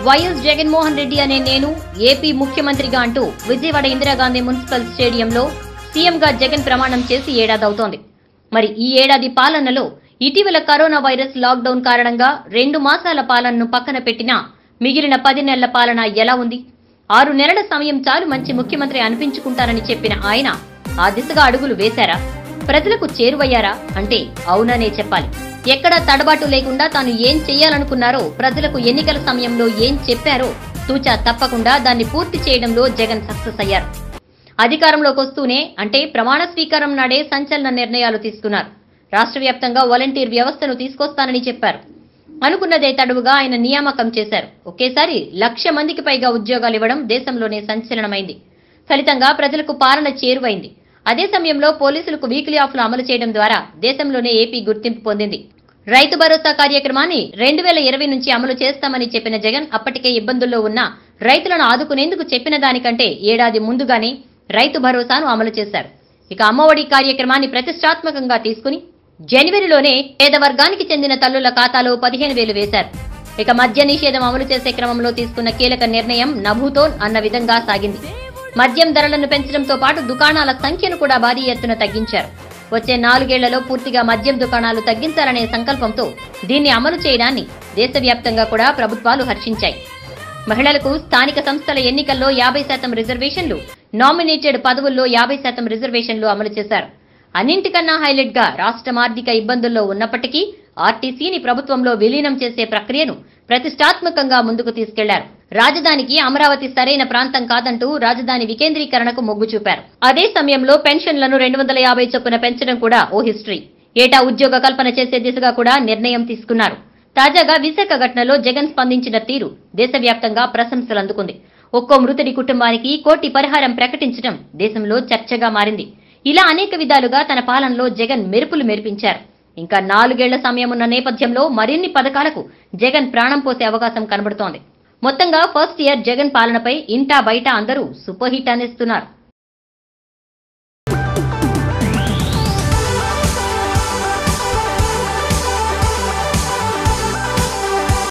YS Jaganmohan Reddy అనే నేను AP ముఖ్యమంత్రిగా అంటూ విజయవాడ ఇందిరాగాంధీ మున్సిపల్ స్టేడియంలో సీఎంగా జగన్ ప్రమాణం చేసి ఏడాదవుతోంది మరి ఈ ఏడాది పాలనలో ఇటీవల కరోనా వైరస్ లాక్డౌన్ కారణంగా రెండు మాసాల పాలనను పక్కన పెట్టినా మిగిలిన పది నెలల పాలన ఎలా ఉంది ఆరు నెలల సమయం చాలు మంచి ముఖ్యమంత్రి అనిపించుకుంటారని చెప్పిన ఆయన ఆ దిశగా అడుగులు వేశారా ప్రజలకు చేరువయ్యారా అంటే అవుననే చెప్పాలి ఎక్కడా తడబాటు లేకుండా తాను ఏం చెయ్యాలనుకున్నారో ప్రజలకు ఎన్నికల సమయంలో ఏం చెప్పారో తూచా తప్పకుండా దాన్ని పూర్తి చేయడంలో జగన్ సక్సెస్ అయ్యారు అధికారంలోకి వస్తూనే అంటే ప్రమాణ స్వీకారం నాడే సంచలన నిర్ణయాలు తీసుకున్నారు రాష్ట్ర వ్యాప్తంగా వాలంటీర్ వ్యవస్థను తీసుకొస్తానని చెప్పారు అనుకున్నదే తడువుగా ఆయన నియామకం చేశారు ఒకేసారి లక్ష మందికి పైగా ఉద్యోగాలు ఇవ్వడం దేశంలోనే సంచలనమైంది ఫలితంగా ప్రజలకు పాలన చేరువైంది అదే సమయంలో పోలీసులకు వీక్లీ ఆఫ్లు అమలు చేయడం ద్వారా దేశంలోనే ఏపీ గుర్తింపు పొందింది రైతు భరోసా కార్యక్రమాన్ని రెండు వేల ఇరవై నుంచి అమలు చేస్తామని చెప్పిన జగన్ అప్పటికే ఇబ్బందుల్లో ఉన్న రైతులను ఆదుకునేందుకు చెప్పిన దానికంటే ఏడాది ముందుగానే రైతు భరోసాను అమలు చేశారు ఇక అమ్మఒడి కార్యక్రమాన్ని ప్రతిష్టాత్మకంగా తీసుకుని జనవరిలోనే పేద వర్గానికి చెందిన తల్లుల ఖాతాలో పదిహేను వేలు వేశారు ఇక మద్య నిషేధం అమలు చేసే క్రమంలో తీసుకున్న కీలక నిర్ణయం నభూతోన్ అన్న విధంగా సాగింది మద్యం ధరలను పెంచడంతో పాటు దుకాణాల సంఖ్యను కూడా భారీ ఎత్తున తగ్గించారు వచ్చే నాలుగేళ్లలో పూర్తిగా మద్యం దుకాణాలు తగ్గించాలనే సంకల్పంతో దీన్ని అమలు చేయడాన్ని దేశవ్యాప్తంగా కూడా ప్రభుత్వాలు హర్షించాయి మహిళలకు స్థానిక సంస్థల ఎన్నికల్లో యాభై శాతం రిజర్వేషన్లు నామినేటెడ్ పదవుల్లో యాభై శాతం రిజర్వేషన్లు అమలు చేశారు అన్నింటికన్నా హైలైట్ గా రాష్ట్రం ఆర్థిక ఇబ్బందుల్లో ఉన్నప్పటికీ ఆర్టీసీని ప్రభుత్వంలో విలీనం చేసే ప్రక్రియను ప్రతిష్టాత్మకంగా ముందుకు తీసుకెళ్లారు రాజధానికి అమరావతి సరైన ప్రాంతం కాదంటూ రాజధాని వికేంద్రీకరణకు మొగ్గు చూపారు అదే సమయంలో పెన్షన్లను రెండు వందల యాభై చొప్పున పెంచడం కూడా ఓ హిస్టరీ ఏటా ఉద్యోగ కల్పన చేసే దిశగా కూడా నిర్ణయం తీసుకున్నారు తాజాగా విశాఖ ఘటనలో జగన్ స్పందించిన తీరు దేశవ్యాప్తంగా ప్రశంసలు అందుకుంది ఒక్కో మృతుడి కుటుంబానికి కోటి పరిహారం ప్రకటించడం దేశంలో చర్చగా మారింది ఇలా అనేక విధాలుగా తన పాలనలో జగన్ మెరుపులు మెరిపించారు ఇంకా నాలుగేళ్ల సమయం ఉన్న నేపథ్యంలో మరిన్ని పథకాలకు జగన్ ప్రాణం పోసే అవకాశం కనబడుతోంది మొత్తంగా ఫస్ట్ ఇయర్ జగన్ పాలనపై ఇంటా బయట అందరూ సూపర్ హిట్ అనేస్తున్నారు